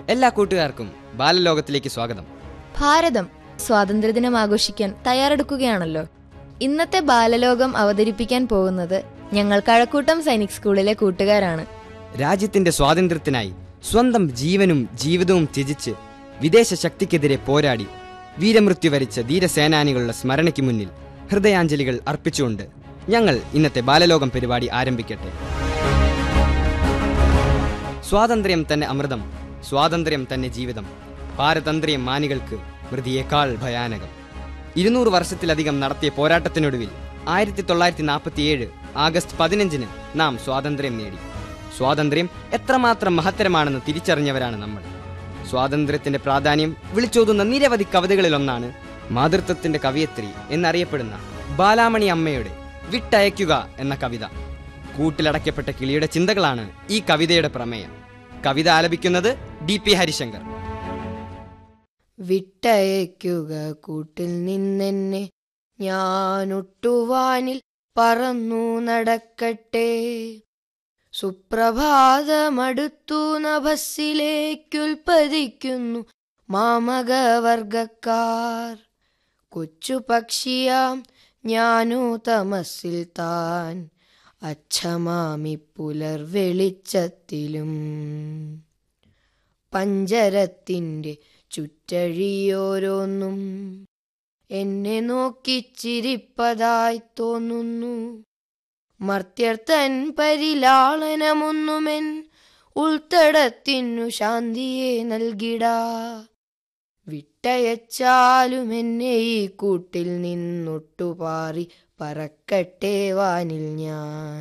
എല്ലാ കൂട്ടുകാർക്കും ബാലലോകത്തിലേക്ക് സ്വാഗതം ഭാരതം സ്വാതന്ത്ര്യദിനം ആഘോഷിക്കാൻ തയ്യാറെടുക്കുകയാണല്ലോ ഇന്നത്തെ ബാലലോകം അവതരിപ്പിക്കാൻ പോകുന്നത് ഞങ്ങൾ കഴക്കൂട്ടം സൈനിക് സ്കൂളിലെ കൂട്ടുകാരാണ് രാജ്യത്തിന്റെ സ്വാതന്ത്ര്യത്തിനായി സ്വന്തം ജീവനും ജീവിതവും ത്യജിച്ച് വിദേശ ശക്തിക്കെതിരെ പോരാടി വീരമൃത്യു വരിച്ച ധീരസേനാനികളുടെ സ്മരണയ്ക്ക് മുന്നിൽ ഹൃദയാഞ്ജലികൾ അർപ്പിച്ചുകൊണ്ട് ഞങ്ങൾ ഇന്നത്തെ ബാലലോകം പരിപാടി ആരംഭിക്കട്ടെ സ്വാതന്ത്ര്യം തന്നെ അമൃതം സ്വാതന്ത്ര്യം തന്നെ ജീവിതം പാരതന്ത്ര്യം മാനികൾക്ക് മൃതിയേക്കാൾ ഭയാനകം ഇരുന്നൂറ് വർഷത്തിലധികം നടത്തിയ പോരാട്ടത്തിനൊടുവിൽ ആയിരത്തി തൊള്ളായിരത്തി നാൽപ്പത്തിയേഴ് ആഗസ്റ്റ് പതിനഞ്ചിന് നാം സ്വാതന്ത്ര്യം നേടി സ്വാതന്ത്ര്യം എത്രമാത്രം മഹത്തരമാണെന്ന് തിരിച്ചറിഞ്ഞവരാണ് നമ്മൾ സ്വാതന്ത്ര്യത്തിന്റെ പ്രാധാന്യം വിളിച്ചോതുന്ന നിരവധി കവിതകളിലൊന്നാണ് മാതൃത്വത്തിന്റെ കവിയത്രി എന്നറിയപ്പെടുന്ന ബാലാമണി അമ്മയുടെ വിട്ടയക്കുക എന്ന കവിത കൂട്ടിലടയ്ക്കപ്പെട്ട കിളിയുടെ ചിന്തകളാണ് ഈ കവിതയുടെ പ്രമേയം കവിത ആലപിക്കുന്നത് ഡി പി ഹരിശങ്കർ വിട്ടയക്കുക കൂട്ടിൽ നിന്നെന്നെ ഞാനൊട്ടുവാനിൽ പറന്നു നടക്കട്ടെ സുപ്രഭാതമടുത്തു നഭസ്സിലേക്കുൽപ്പതിക്കുന്നു മാമകവർഗക്കാർ കൊച്ചു പക്ഷിയാം ഞാനോ തമസിൽ താൻ അച്ഛമാമി പുലർ വെളിച്ചത്തിലും പഞ്ചരത്തിൻ്റെ ചുറ്റഴിയോരോന്നും എന്നെ നോക്കിച്ചിരിപ്പതായി തോന്നുന്നു മർത്യർ തൻ പരിലാളനമൊന്നുമെൻ ഉൾത്തടത്തിനു ശാന്തിയെ നൽകിടാ വിട്ടയച്ചാലും എന്നെ ഈ കൂട്ടിൽ നിന്നൊട്ടുപാറി പറക്കട്ടെ വാനിൽ ഞാൻ